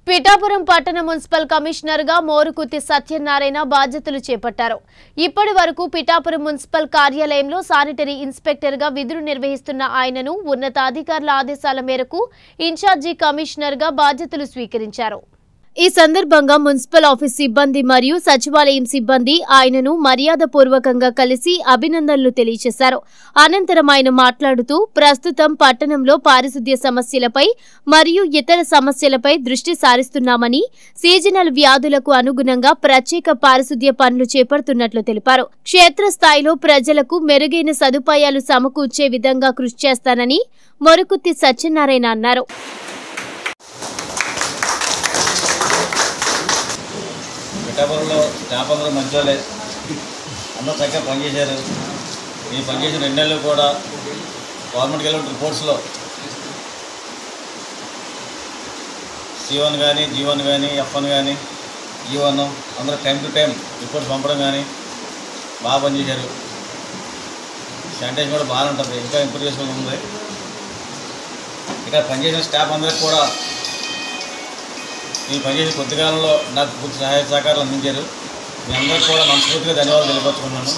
పిఠాపురం పట్టణ municipal commissioner గా మోరుకుతి సత్యనారాయణ బాధ్యతలు చేపట్టారు ఇప్పటి వరకు పిఠాపురం మున్సిపల్ కార్యాలయంలో శానిటరీ ఇన్స్పెక్టర్ గా విధులు నిర్వహిస్తున్న ఆయనను ఉన్నతాధికారుల ఆదేశాల మేరకు ఇన్ఛార్జి కమిషనర్ గా బాధ్యతలు స్వీకరించారు ఈ సందర్భంగా మున్సిపల్ ఆఫీస్ సిబ్బంది మరియు సచివాలయం సిబ్బంది ఆయనను మర్యాదపూర్వకంగా కలిసి అభినందనలు తెలియజేశారు అనంతరం ఆయన మాట్లాడుతూ ప్రస్తుతం పట్టణంలో పారిశుద్ధ్య సమస్యలపై మరియు ఇతర సమస్యలపై దృష్టి సారిస్తున్నామని సీజనల్ వ్యాధులకు అనుగుణంగా ప్రత్యేక పారిశుద్ధ్య పనులు చేపడుతున్నట్లు తెలిపారు క్షేత్రస్థాయిలో ప్రజలకు మెరుగైన సదుపాయాలు సమకూర్చే విధంగా కృషి చేస్తానని మొరుకుత్తి సత్యనారాయణ అన్నారు పిఠాపురంలో స్టాఫ్ అందరూ మంచోళ్ళే అందరూ చక్కగా పనిచేశారు ఈ పనిచేసిన రెండు నెలలు కూడా గవర్నమెంట్ గెలిచిన రిపోర్ట్స్లో సి వన్ కానీ జీ వన్ కానీ ఎఫ్ వన్ కానీ ఈ వన్ అందరూ టైం టు టైం రిపోర్ట్స్ పంపడం కానీ బాగా పనిచేశారు శానిటైజేషన్ కూడా బాగానే ఉంటుంది ఇంకా ఇంప్రూవ్ చేసుకోవడం ఉంది ఇక్కడ పనిచేసిన స్టాఫ్ అందరికి కూడా ఈ పనిచేసిన కొద్ది కాలంలో నాకు పూర్తి సహాయ సహకారాలు అందించారు మీ అందరికీ కూడా మనస్ఫూర్తిగా ధన్యవాదాలు తెలియపరుచుకున్నాను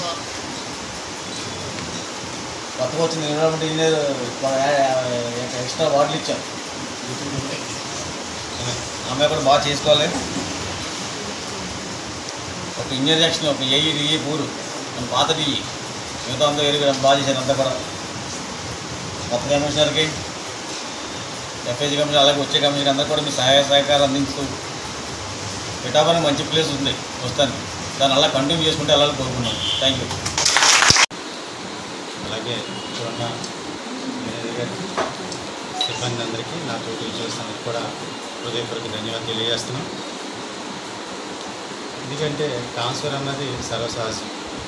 కొత్తగా వచ్చిన ఎన్విరాన్మెంట్ ఇంజనీర్ ఎక్స్ట్రా వార్డులు ఇచ్చాం ఆమె కూడా బాగా చేసుకోవాలి ఒక ఇంజనీర్ సెక్షన్ ఒక ఏఈ ఈ పూరు మన పాతది ఈ. మిగతా అంతా వేరు బాగా చేశారు అంతా కూడా కొత్త కమిషనర్కి ఎఫ్ఐజీ కమిషన్ అలాగే వచ్చే కమిషన్ అందరూ కూడా మీ సహాయ సహకారం అందించుతూ పిఠాపురం మంచి ప్లేస్ ఉంది వస్తాను దాన్ని అలా కంటిన్యూ చేసుకుంటే వెళ్ళాలని కోరుకున్నాను థ్యాంక్ యూ అలాగే ఇప్పుడున్న మేనేజర్ గారికి సిబ్బంది అందరికీ నా తోటి ఉద్యోగస్తులందరికీ కూడా హృదయపూర్వక ధన్యవాదాలు తెలియజేస్తున్నాం ఎందుకంటే ట్రాన్స్ఫర్ అన్నది సర్వసహజం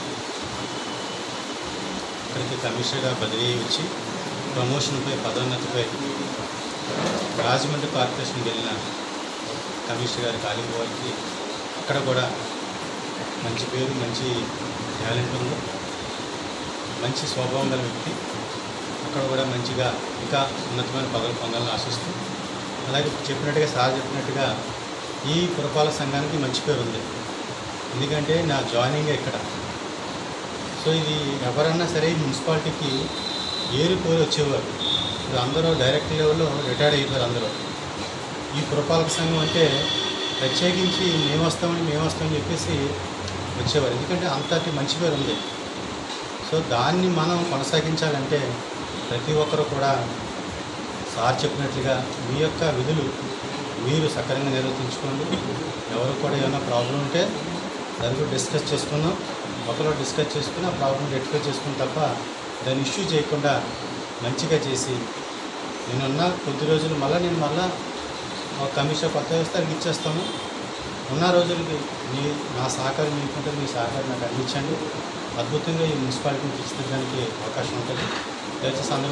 ఇక్కడికి కమిషనర్గా బదిలీ వచ్చి ప్రమోషన్పై పదోన్నతిపై రాజమండ్రి కార్పొరేషన్కి వెళ్ళిన కమిషనర్ గారి కాలింగ్ వారికి అక్కడ కూడా మంచి పేరు మంచి టాలెంట్ ఉంది మంచి స్వభావం గల వ్యక్తి అక్కడ కూడా మంచిగా ఇంకా ఉన్నతమైన పదవులు పొందాలని ఆశిస్తూ అలాగే చెప్పినట్టుగా సార్ చెప్పినట్టుగా ఈ పురపాలక సంఘానికి మంచి పేరు ఉంది ఎందుకంటే నా జాయినింగ్ ఇక్కడ సో ఇది ఎవరన్నా సరే ఈ మున్సిపాలిటీకి ఏరు కోరి వచ్చేవారు ఇప్పుడు అందరూ డైరెక్ట్ లెవెల్లో రిటైర్డ్ అయిపోయారు అందరూ ఈ పురపాలక సంఘం అంటే ప్రత్యేకించి మేము వస్తామని మేము వస్తామని చెప్పేసి వచ్చేవారు ఎందుకంటే అంతటి మంచి పేరు ఉంది సో దాన్ని మనం కొనసాగించాలంటే ప్రతి ఒక్కరు కూడా సార్ చెప్పినట్లుగా మీ యొక్క విధులు మీరు సక్రమంగా నిర్వర్తించుకోండి ఎవరు కూడా ఏమైనా ప్రాబ్లం ఉంటే దాని గురించి డిస్కస్ చేసుకుందాం ఒకరు డిస్కస్ చేసుకుని ఆ ప్రాబ్లం రెక్టిఫై చేసుకుని తప్ప దాన్ని ఇష్యూ చేయకుండా మంచిగా చేసి నేనున్న కొద్ది రోజులు మళ్ళీ నేను మళ్ళీ ఒక కమిషన్ కొత్త వ్యవస్థ ఇచ్చేస్తాను ఉన్న రోజులకి మీ నా సహకారం మీకుంటే మీ సహకారం నాకు అందించండి అద్భుతంగా ఈ మున్సిపాలిటీని తీర్చిదిద్దడానికి అవకాశం ఉంటుంది దయచేసి అందరూ